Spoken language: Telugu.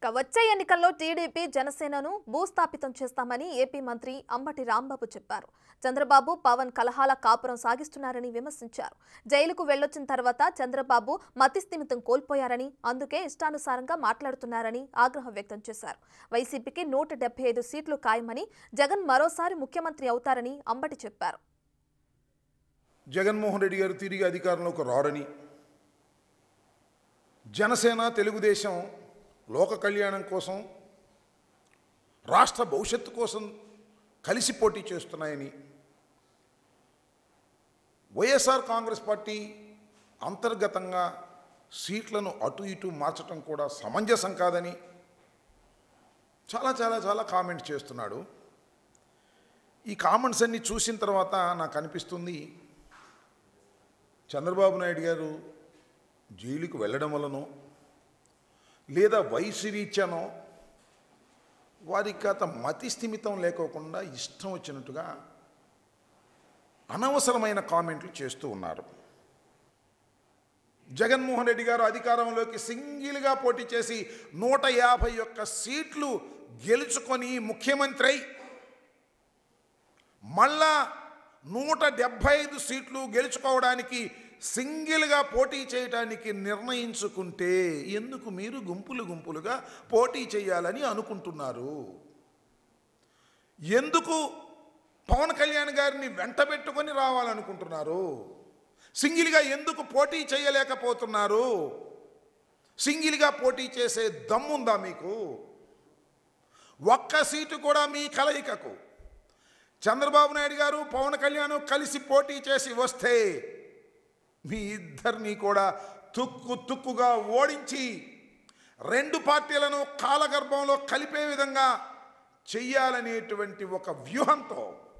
ఇక వచ్చే ఎన్నికల్లో టీడీపీ జనసేనను భూస్థాపితం చేస్తామని ఏపీ మంత్రి అంబటి రాంబాబు చెప్పారు చంద్రబాబు పవన్ కలహాల కాపురం సాగిస్తున్నారని విమర్శించారు జైలుకు వెళ్లొచ్చిన తర్వాత చంద్రబాబు మతిస్థిమితం కోల్పోయారని అందుకే ఇష్టానుసారంగా మాట్లాడుతున్నారని ఆగ్రహం వ్యక్తం చేశారు వైసీపీకి నూట డెబ్బై ఐదు సీట్లు ఖాయమని జగన్ మరోసారి ముఖ్యమంత్రి అవుతారని అంబటి చెప్పారు జగన్మోహన్ రెడ్డి గారు తిరిగి అధికారంలోకి రాడని జనసేన తెలుగుదేశం లోక కళ్యాణం కోసం రాష్ట్ర భవిష్యత్తు కోసం కలిసి పోటీ చేస్తున్నాయని వైఎస్ఆర్ కాంగ్రెస్ పార్టీ అంతర్గతంగా సీట్లను అటు ఇటు మార్చడం కూడా సమంజసం కాదని చాలా చాలా చాలా కామెంట్స్ చేస్తున్నాడు ఈ కామెంట్స్ అన్ని చూసిన తర్వాత నాకు అనిపిస్తుంది చంద్రబాబు నాయుడు గారు జైలుకు వెళ్ళడం వలనో లేదా వయసు రీత్యానో వారికి గత మతి స్థిమితం లేకోకుండా ఇష్టం వచ్చినట్టుగా అనవసరమైన కామెంట్లు చేస్తూ ఉన్నారు జగన్మోహన్ రెడ్డి గారు అధికారంలోకి సింగిల్గా పోటీ చేసి నూట యాభై ఒక్క సీట్లు గెలుచుకొని ముఖ్యమంత్రి అయి మళ్ళా నూట డెబ్భై ఐదు సీట్లు గెలుచుకోవడానికి సింగిల్గా పోటీ చేయడానికి నిర్ణయించుకుంటే ఎందుకు మీరు గుంపులు గుంపులుగా పోటీ చేయాలని అనుకుంటున్నారు ఎందుకు పవన్ కళ్యాణ్ గారిని వెంటబెట్టుకొని రావాలనుకుంటున్నారు సింగిల్గా ఎందుకు పోటీ చేయలేకపోతున్నారు సింగిల్గా పోటీ చేసే దమ్ముందా మీకు ఒక్క సీటు కూడా మీ కలయికకు చంద్రబాబు నాయుడు గారు పవన్ కళ్యాణ్ కలిసి పోటీ చేసి వస్తే మీ ఇద్దరిని కూడా తుక్కు తుక్కుగా ఓడించి రెండు పార్టీలను కాలగర్భంలో కలిపే విధంగా చెయ్యాలనేటువంటి ఒక వ్యూహంతో